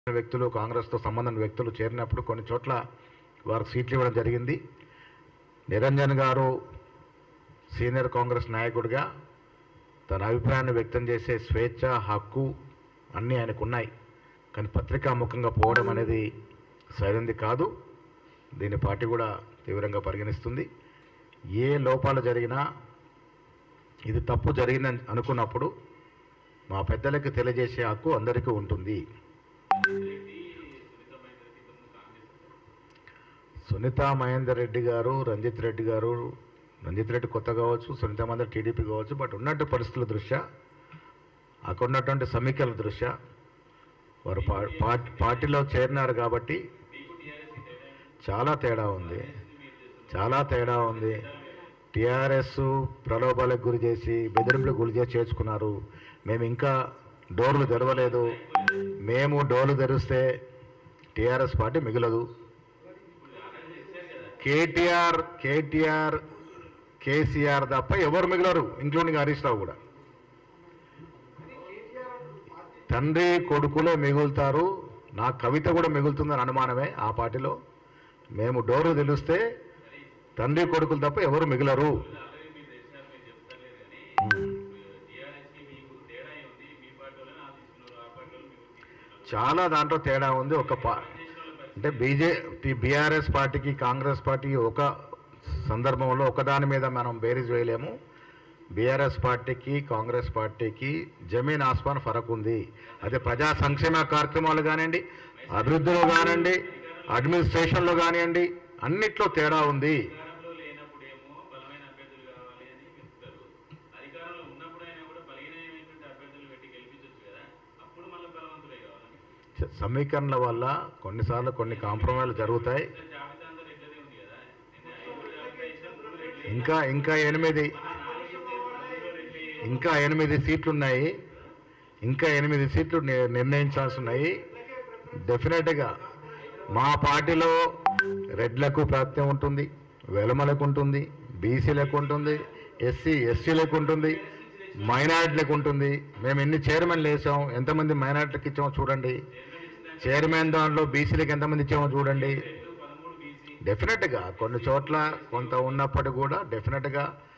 వ్యక్తులు కాంగ్రెస్తో సంబంధం వ్యక్తులు చేరినప్పుడు కొన్ని చోట్ల వారికి సీట్లు ఇవ్వడం జరిగింది నిరంజన్ గారు సీనియర్ కాంగ్రెస్ నాయకుడిగా తన అభిప్రాయాన్ని వ్యక్తం చేసే స్వేచ్ఛ హక్కు అన్నీ ఆయనకు ఉన్నాయి కానీ పత్రికాముఖంగా పోవడం అనేది సరైనది కాదు దీని పార్టీ కూడా తీవ్రంగా పరిగణిస్తుంది ఏ లోపాలు జరిగినా ఇది తప్పు జరిగిందని అనుకున్నప్పుడు మా పెద్దలకి తెలియజేసే హక్కు అందరికీ ఉంటుంది సునీత మహేందర్ రెడ్డి గారు రంజిత్ రెడ్డి గారు రంజిత్ రెడ్డి కొత్త కావచ్చు సునీత మహేందర్ టీడీపీ కావచ్చు బట్ ఉన్నట్టు పరిస్థితుల దృష్ట్యా అక్కడ ఉన్నటువంటి సమీక్షల దృష్ట్యా వారు పా పార్టీ పార్టీలో చేరినారు కాబట్టి చాలా తేడా ఉంది చాలా తేడా ఉంది టీఆర్ఎస్ ప్రలోభాలకు గురి చేసి బెదిరింపులకు గురి చేసి చేర్చుకున్నారు మేము ఇంకా డోర్లు తెరవలేదు మేము డోర్లు తెరిస్తే టీఆర్ఎస్ పార్టీ మిగలదు కేటీఆర్ కేటీఆర్ కేసీఆర్ తప్ప ఎవరు మిగలరు ఇంక్లూడింగ్ హరీష్ రావు కూడా తండ్రి కొడుకులే మిగులుతారు నా కవిత కూడా మిగులుతుందని అనుమానమే ఆ పార్టీలో మేము డోరు తెలిస్తే తండ్రి కొడుకులు తప్ప ఎవరు మిగలరు చాలా దాంట్లో తేడా ఉంది ఒక పా అంటే బీజేపీ బీఆర్ఎస్ పార్టీకి కాంగ్రెస్ పార్టీ ఒక సందర్భంలో ఒకదాని మీద మనం బేరీజ్ వేయలేము బీఆర్ఎస్ పార్టీకి కాంగ్రెస్ పార్టీకి జమీన్ ఆస్మాన్ ఫరక్ ఉంది అదే ప్రజా సంక్షేమ కార్యక్రమాలు కానివ్వండి అభివృద్ధిలో కానివ్వండి అడ్మినిస్ట్రేషన్లో కానివ్వండి అన్నిట్లో తేడా ఉంది అధికారంలో లేనప్పుడేమో బలమైన అభ్యర్థులు కావాలి అని చెప్తారు అధికారంలో ఉన్నప్పుడైనా కూడా బలహీనమైనటువంటి అభ్యర్థులు పెట్టి గెలిపించవచ్చు కదా అప్పుడు మళ్ళీ బలవంతులే కావాలి సమీకరణల వల్ల కొన్నిసార్లు కొన్ని కాంప్రమైజ్లు జరుగుతాయి జాబితా అంతా రెడ్లదే ఉంది కదా నిన్న ఐదుగురు జాబితా ఇచ్చిన మూడు రెడ్లే ఇంకా ఇంకా ఎనిమిది ఇంకా ఎనిమిది సీట్లు ఉన్నాయి ఇంకా ఎనిమిది సీట్లు ని- నిర్ణయించాల్సి ఉన్నాయి డెఫినెట్గా మా పార్టీలో రెడ్లకు ప్రాప్త్యం ఉంటుంది వెలమలకు ఉంటుంది బీసీలకు ఉంటుంది ఎస్సీ ఎస్సీలకు ఉంటుంది మైనార్టీలకు ఉంటుంది మేము ఎన్ని చైర్మన్లు వేసాం ఎంతమంది మైనార్టీలకు ఇచ్చామో చూడండి చైర్మన్ దాంట్లో బీసీలకు ఎంతమంది ఇచ్చామో చూడండి డెఫినెట్గా కొన్ని చోట్ల కొంత ఉన్నప్పటికీ కూడా డెఫినెట్గా